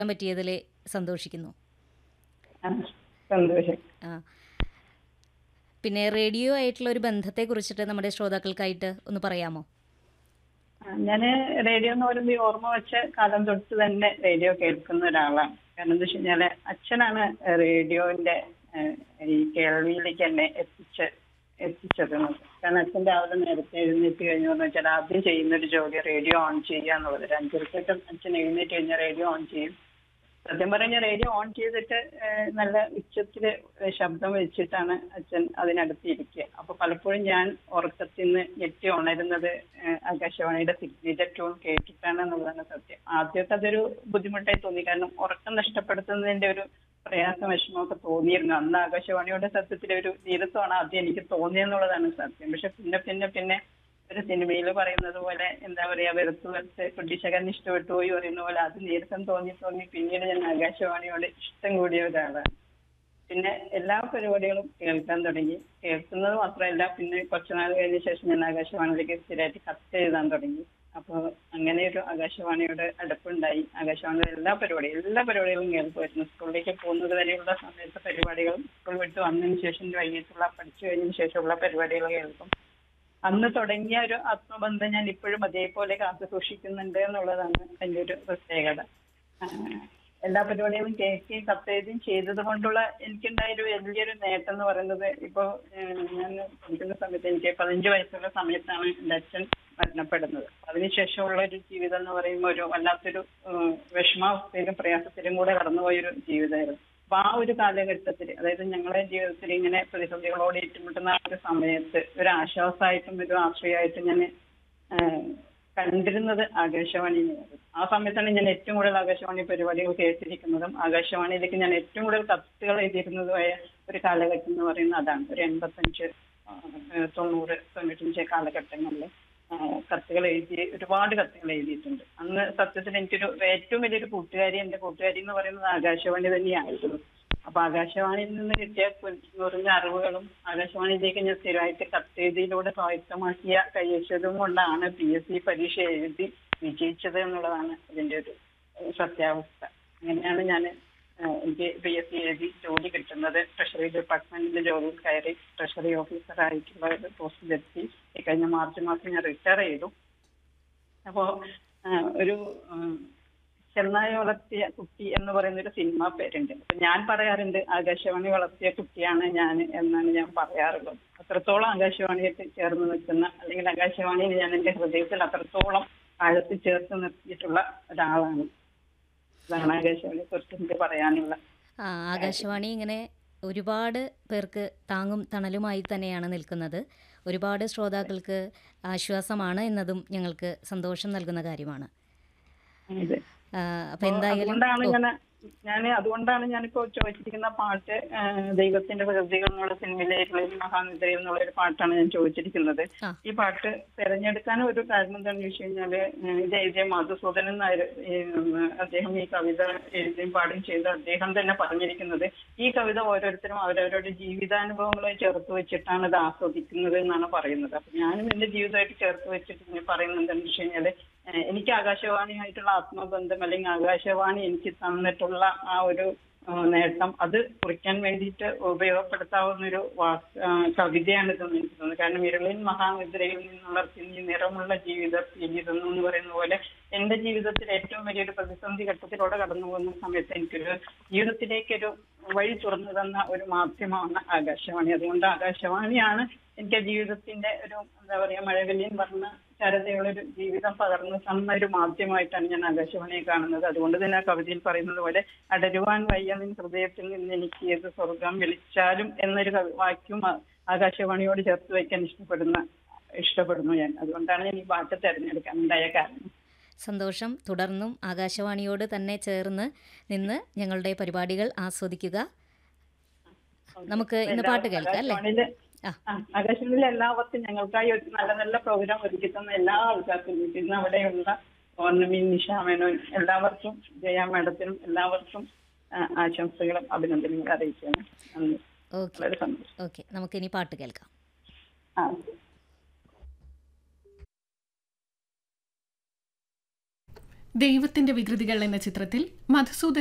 പറ്റിയതിൽ സന്തോഷിക്കുന്നു ആ, സന്തോഷം ആ പിന്നെ റേഡിയോ ആയിട്ടുള്ള ഒരു ബന്ധത്തെ കുറിച്ചിട്ട് നമ്മുടെ ശ്രോതാക്കൾക്കായിട്ട് ഒന്ന് പറയാമോ ഞാൻ റേഡിയോ എന്ന് പറയുമ്പോൾ ഈ ഓർമ്മ വെച്ച കാലം തൊട്ട് തന്നെ റേഡിയോ കേൾക്കുന്ന ഒരാളാണ് കാരണം എന്താ വെച്ച് കഴിഞ്ഞാല് അച്ഛനാണ് റേഡിയോന്റെ ഏഹ്, ഈ കേൾവിയിലേക്ക് എന്നെ എത്തിച്ച് എത്തിച്ചത് കാരണം അച്ഛൻ രാവിലെ നേരത്തെ എഴുന്നേറ്റ് കഴിഞ്ഞു എന്ന് വെച്ചാൽ ആദ്യം ചെയ്യുന്ന ഒരു ജോലി റേഡിയോ ഓൺ ചെയ്യുക എന്നുള്ളത് ഒരു അഞ്ചരക്കൊക്കെ അച്ഛൻ എഴുന്നേറ്റ് കഴിഞ്ഞാൽ റേഡിയോ ഓൺ ചെയ്യും സത്യം പറഞ്ഞാൽ റേഡിയോ ഓൺ ചെയ്തിട്ട് ഏഹ്, നല്ല ഉച്ചത്തില് ശബ്ദം വെച്ചിട്ടാണ് അച്ഛൻ അതിനടുത്ത് ഇരിക്കുക അപ്പൊ പലപ്പോഴും ഞാൻ ഉറക്കത്തിൽ നിന്ന് ഞെട്ടി ഉണരുന്നത് ഏഹ്, ആകാശവാണിയുടെ സിഗ്നേച്ചർ ട്യൂൺ കേട്ടിട്ടാണ് എന്നുള്ളതാണ് സത്യം ആദ്യമൊക്കെ അതൊരു ബുദ്ധിമുട്ടായി തോന്നി കാരണം ഉറക്കം നഷ്ടപ്പെടുത്തുന്നതിന്റെ ഒരു പ്രയാസം വിഷമമൊക്കെ തോന്നിയിരുന്നു അന്ന് ആകാശവാണിയുടെ സത്യത്തിൽ ഒരു നീരത്വമാണ് ആദ്യം എനിക്ക് തോന്നിയെന്നുള്ളതാണ് സത്യം പക്ഷെ പിന്നെ പിന്നെ പിന്നെ ഒരു സിനിമയിൽ പറയുന്നത് പോലെ എന്താ പറയാ വെറുത്ത് വെറുത്ത് കുട്ടിശകൻ ഇഷ്ടപ്പെട്ടു പോയി പറയുന്ന പോലെ അത് നീരസം തോന്നി തോന്നി പിന്നീട് ഞാൻ ആകാശവാണിയോട് ഇഷ്ടം കൂടിയ ഒരാളാണ് പിന്നെ എല്ലാ പരിപാടികളും കേൾക്കാൻ തുടങ്ങി കേൾക്കുന്നത് മാത്രമല്ല പിന്നെ കുറച്ചുനാൾ കഴിഞ്ഞ ശേഷം ഞാൻ ആകാശവാണിയിലേക്ക് സ്ഥിരമായിട്ട് കത്ത് എഴുതാൻ തുടങ്ങി അപ്പോൾ അങ്ങനെ ഒരു ആകാശവാണിയുടെ അടുപ്പുണ്ടായി ആകാശവാണിയുടെ എല്ലാ പരിപാടിയും എല്ലാ പരിപാടികളും കേൾക്കുമായിരുന്നു സ്കൂളിലേക്ക് പോകുന്നത് വരെയുള്ള സമയത്തെ പരിപാടികളും സ്കൂൾ വിട്ട് വന്നതിന് ശേഷം വൈകിട്ടുള്ള പഠിച്ചു കഴിഞ്ഞതിന് ശേഷമുള്ള പരിപാടികൾ കേൾക്കും അന്ന് തുടങ്ങിയ ഒരു ആത്മബന്ധം ഞാൻ ഇപ്പോഴും അതേപോലെ കാത്തു സൂക്ഷിക്കുന്നുണ്ട് എന്നുള്ളതാണ് എൻ്റെ ഒരു പ്രത്യേകത ആ, എല്ലാ പരിപാടികളും കേൾക്കുകയും കത്തെഴുതുകയും ചെയ്തത് കൊണ്ടുള്ള എനിക്കുണ്ടായ ഒരു വലിയൊരു നേട്ടം എന്ന് പറയുന്നത് ഇപ്പോൾ ഞാൻ പഠിക്കുന്ന സമയത്ത് എനിക്ക് പതിനഞ്ച് വയസ്സുള്ള സമയത്താണ് എൻ്റെ അച്ഛൻ മരണപ്പെടുന്നത് അതിനുശേഷമുള്ള ഒരു ജീവിതം എന്ന് പറയുമ്പോൾ ഒരു വല്ലാത്തൊരു ഉം, വിഷമാവസ്ഥയിലും പ്രയാസത്തിലും കൂടെ കടന്നുപോയൊരു ജീവിതമായിരുന്നു അപ്പൊ ആ ഒരു കാലഘട്ടത്തിൽ അതായത് ഞങ്ങളുടെ ജീവിതത്തിൽ ഇങ്ങനെ പ്രതിസന്ധികളോട് ഏറ്റുമുട്ടുന്ന ആ ഒരു സമയത്ത് ഒരു ആശ്വാസമായിട്ടും ഒരു ആശ്രയമായിട്ടും ഞാൻ കണ്ടിരുന്നത് ആകാശവാണിയായിരുന്നു ആ സമയത്താണ് ഞാൻ ഏറ്റവും കൂടുതൽ ആകാശവാണി പരിപാടികൾ കേട്ടിരിക്കുന്നതും ആകാശവാണിയിലേക്ക് ഞാൻ ഏറ്റവും കൂടുതൽ കത്തുകൾ എഴുതിയിരുന്നതുമായ ഒരു കാലഘട്ടം എന്ന് പറയുന്നത് അതാണ് ഒരു എൺപത്തഞ്ച് ആ, തൊണ്ണൂറ് തൊണ്ണൂറ്റഞ്ച് കാലഘട്ടങ്ങളിൽ ആ, കത്തുകൾ എഴുതി ഒരുപാട് കത്തുകൾ എഴുതിയിട്ടുണ്ട് അന്ന് സത്യത്തിൽ എനിക്കൊരു ഏറ്റവും വലിയൊരു കൂട്ടുകാരി എന്റെ കൂട്ടുകാരി എന്ന് പറയുന്നത് ആകാശവാണി തന്നെയായിരുന്നു അപ്പൊ ആകാശവാണിയിൽ നിന്ന് കിട്ടിയ കുറഞ്ഞ അറിവുകളും ആകാശവാണിയിലേക്ക് ഞാൻ സ്ഥിരമായിട്ട് കത്തെഴുതിയിലൂടെ സ്വായത്തമാക്കിയ കൈവശതും കൊണ്ടാണ് പി എസ് സി പരീക്ഷ എഴുതി വിജയിച്ചത് എന്നുള്ളതാണ് ഇതിന്റെ ഒരു ഏഹ്, സത്യാവസ്ഥ അങ്ങനെയാണ് ഞാൻ എനിക്ക് പി എസ് സി എഴുതി ജോലി കിട്ടുന്നത് ട്രഷറി ഡിപ്പാർട്ട്മെന്റിന്റെ ജോലിയിൽ കയറി ട്രഷറി ഓഫീസർ ആയിട്ടുള്ള ഒരു പോസ്റ്റിലെത്തി ഈ കഴിഞ്ഞ മാർച്ച് മാസം ഞാൻ റിട്ടയർ ചെയ്തു അപ്പോ ആ, ഒരു ഉം, ചെന്നായ വളർത്തിയ കുട്ടി എന്ന് പറയുന്ന ഒരു സിനിമ പേരുണ്ട് അപ്പൊ ഞാൻ പറയാറുണ്ട് ആകാശവാണി വളർത്തിയ കുട്ടിയാണ് ഞാൻ എന്നാണ് ഞാൻ പറയാറുള്ളത് അത്രത്തോളം ആകാശവാണിയായിട്ട് ചേർന്ന് നിൽക്കുന്ന അല്ലെങ്കിൽ ആകാശവാണിയിൽ ഞാൻ എന്റെ ഹൃദയത്തിൽ അത്രത്തോളം ആഴത്തിൽ ചേർത്ത് നിർത്തിയിട്ടുള്ള ഒരാളാണ് അതാണ് ആകാശവാണിയെ കുറിച്ച് എനിക്ക് പറയാനുള്ള ആ ആകാശവാണി ഇങ്ങനെ ഒരുപാട് പേർക്ക് താങ്ങും തണലുമായി തന്നെയാണ് നിൽക്കുന്നത് ഒരുപാട് ശ്രോതാക്കൾക്ക് ആശ്വാസമാണ് എന്നതും ഞങ്ങൾക്ക് സന്തോഷം നൽകുന്ന കാര്യമാണ് ഇത് അപ്പം എന്തായാലും അതുകൊണ്ടാണ് ഓ, ഞാൻ ഞാൻ അതുകൊണ്ടാണ് ഞാനിപ്പോ ചോദിച്ചിരിക്കുന്ന പാട്ട് ആ, ദൈവത്തിന്റെ പ്രകൃതികൾ എന്നുള്ള സിനിമയിലെ മഹാനിദ്രയിൽ എന്നുള്ള ഒരു പാട്ടാണ് ഞാൻ ചോദിച്ചിരിക്കുന്നത് ആ. ഈ പാട്ട് തിരഞ്ഞെടുക്കാൻ ഒരു കാരണം എന്താണെന്ന് ചോദിച്ചു കഴിഞ്ഞാല് ഉം, ഇത് എഴുതിയ മധുസൂദനൻ നായർ ഈ, ഉം, അദ്ദേഹം ഈ കവിത എഴുതുകയും പാടുകയും ചെയ്ത അദ്ദേഹം തന്നെ പറഞ്ഞിരിക്കുന്നത് ഈ കവിത ഓരോരുത്തരും അവരവരുടെ ജീവിതാനുഭവങ്ങളെ ചേർത്ത് വെച്ചിട്ടാണ് ഇത് ആസ്വദിക്കുന്നത് എന്നാണ് പറയുന്നത് അപ്പൊ ഞാനും എന്റെ ജീവിതമായിട്ട് ചേർത്ത് വെച്ചിട്ട് ഇങ്ങനെ പറയുന്നത് എന്താണെന്ന് വെച്ച് കഴിഞ്ഞാല് ഏഹ് എനിക്ക് ആകാശവാണിയായിട്ടുള്ള ആത്മബന്ധം അല്ലെങ്കിൽ ആകാശവാണി എനിക്ക് തന്നിട്ടുള്ള ആ ഒരു ആ, നേട്ടം അത് കുറിക്കാൻ വേണ്ടിയിട്ട് ഉപയോഗപ്പെടുത്താവുന്ന ഒരു വാക്ക് ആ, കവിതയാണിതെന്ന് എനിക്ക് തോന്നുന്നു കാരണം ഇരുളിൻ മഹാനിദ്രയിൽ നിന്നുള്ള ഈ നിറമുള്ള ജീവിതം ജീവിതം എന്ന് പറയുന്ന പോലെ എന്റെ ജീവിതത്തിൽ ഏറ്റവും വലിയൊരു പ്രതിസന്ധി ഘട്ടത്തിലൂടെ കടന്നു പോകുന്ന സമയത്ത് എനിക്കൊരു ജീവിതത്തിലേക്കൊരു വഴി തുറന്നു തന്ന ഒരു മാധ്യമമാണ് ആകാശവാണി അതുകൊണ്ട് ആകാശവാണിയാണ് എനിക്ക് ജീവിതത്തിന്റെ ഒരു എന്താ പറയാ മഴവില്യം പറഞ്ഞ ചരതയുള്ള ഒരു ജീവിതം പകർന്നു തന്ന ഒരു മാധ്യമമായിട്ടാണ് ഞാൻ ആകാശവാണിയെ കാണുന്നത് അതുകൊണ്ട് തന്നെ ആ കവിതയിൽ പറയുന്നത് പോലെ അടരുവാൻ വയ്യ നിൻ ഹൃദയത്തിൽ നിന്ന് എനിക്ക് ഏത് സ്വർഗം വിളിച്ചാലും എന്നൊരു കവി- വാക്യം ആ- ആകാശവാണിയോട് ചേർത്ത് വയ്ക്കാൻ ഇഷ്ടപ്പെടുന്ന ഇഷ്ടപ്പെടുന്നു ഞാൻ അതുകൊണ്ടാണ് ഞാൻ ഈ പാട്ട് തെരഞ്ഞെടുക്കാൻ ഉണ്ടായ കാരണം സന്തോഷം തുടർന്നും ആകാശവാണിയോട് തന്നെ ചേർന്ന് നിന്ന് ഞങ്ങളുടെ പരിപാടികൾ ആസ്വദിക്കുക നമുക്ക് ഇന്ന് പാട്ട് കേൾക്കാം അല്ലേ ആകാശവാണിയിലെ ആ. ആ, ആകാശവാണിയിലെ എല്ലാവർക്കും ഞങ്ങൾക്കായി ഒരു നല്ല നല്ല പ്രോഗ്രാം ഒരുക്കി തന്ന എല്ലാ ആൾക്കാർക്കും ഇന്ന് അവിടെയുള്ള പൗർണമി നിഷ മേനോൻ എല്ലാവർക്കും ജയ മാഡത്തിനും എല്ലാവർക്കും ആ, ആശംസകളും അഭിനന്ദനങ്ങളും അറിയിക്കുകയാണ് നന്ദി ഓക്കെ വളരെ സന്തോഷം ഓക്കെ നമുക്കിനി പാട്ട് കേൾക്കാം ആ ദൈവത്തിന്റെ വികൃതികൾ എന്ന ചിത്രത്തിൽ മധുസൂദൻ